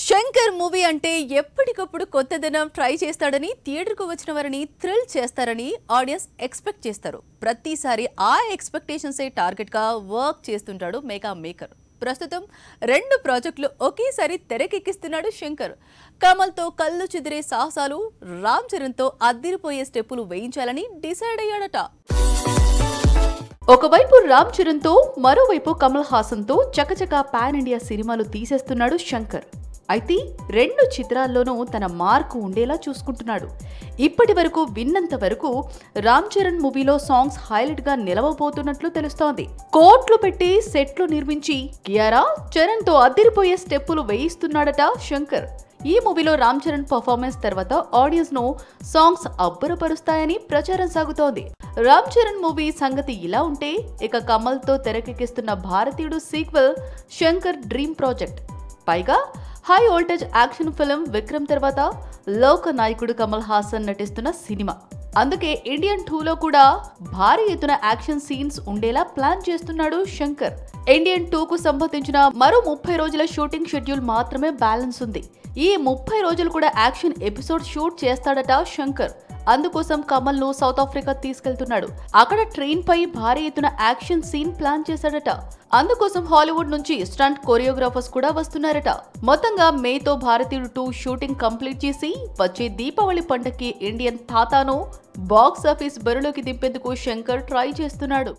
Shankar movie అంటే ఎప్పటికప్పుడు కొత్తదనం ట్రై చేస్తాడని థియేటర్కు వచ్చిన వారిని థ్రిల్ చేస్తారని ఆడియన్స్ ఎక్స్పెక్ట్ చేస్తారు ప్రతిసారి ఆ ఎక్స్పెక్టేషన్సే టార్గెట్గా వర్క్ చేస్తుంటాడు మెగా మేకర్ ప్రస్తుతం రెండు ప్రాజెక్టులు ఒకేసారి తెరకెక్కిస్తున్నాడు శంకర్ కమల్తో కళ్ళు చెదిరే సాహసాలు రామ్ చరణ్తో అద్దిరిపోయే స్టెప్పులు వేయించాలని డిసైడ్ అయ్యాడట ఒకవైపు రామ్ చరణ్తో మరోవైపు కమల్ హాసన్తో చకచక పాన్ ఇండియా సినిమాలు తీసేస్తున్నాడు శంకర్ అయితే రెండు చిత్రాల్లోనూ తన మార్కు ఉండేలా చూసుకుంటున్నాడు ఇప్పటి వరకు విన్నంత వరకు రామ్ చరణ్ మూవీలో సాంగ్స్ హైలైట్ గా నిలవబోతున్నట్లు తెలుస్తోంది కోట్లు పెట్టి సెట్లు నిర్మించి కియారా చరణ్ తో అదిరిపోయే స్టెప్పులు వేయిస్తున్నాడట శంకర్ ఈ మూవీలో రామ్ చరణ్ పర్ఫార్మెన్స్ తర్వాత ఆడియన్స్ ను సాంగ్స్ అబ్బురపరుస్తాయని ప్రచారం సాగుతోంది రామ్ చరణ్ మూవీ సంగతి ఇలా ఉంటే ఇక కమల్ తో తెరకెక్కిస్తున్న Bharateeyudu sequel Shankar dream project పైగా high voltage action film Vikram తర్వాత లోక నాయకుడు కమల్ హాసన్ నటిస్తున్న సినిమా అందుకే ఇండియన్ టూలో కూడా భారీ ఎత్తున యాక్షన్ సీన్స్ ఉండేలా ప్లాన్ చేస్తున్నాడు శంకర్ ఇండియన్ టూ కు సంబంధించిన మరో ముప్పై రోజుల షూటింగ్ షెడ్యూల్ మాత్రమే బ్యాలెన్స్ ఉంది ఈ ముప్పై రోజులు కూడా యాక్షన్ ఎపిసోడ్ షూట్ చేస్తాడట శంకర్ అందుకోసం కమల్ ను సౌత్ ఆఫ్రికా తీసుకెళ్తున్నాడు అక్కడ ట్రైన్ పై భారీ ఎత్తున యాక్షన్ సీన్ ప్లాన్ చేశాడట అందుకోసం హాలీవుడ్ నుంచి స్టంట్ కొరియోగ్రాఫర్స్ కూడా వస్తున్నారట మొత్తంగా మేతో భారతీయుడు టూ షూటింగ్ కంప్లీట్ చేసి వచ్చే దీపావళి పండక్కి ఇండియన్ తాతాను బాక్స్ ఆఫీస్ బరిలోకి దింపేందుకు శంకర్ ట్రై చేస్తున్నాడు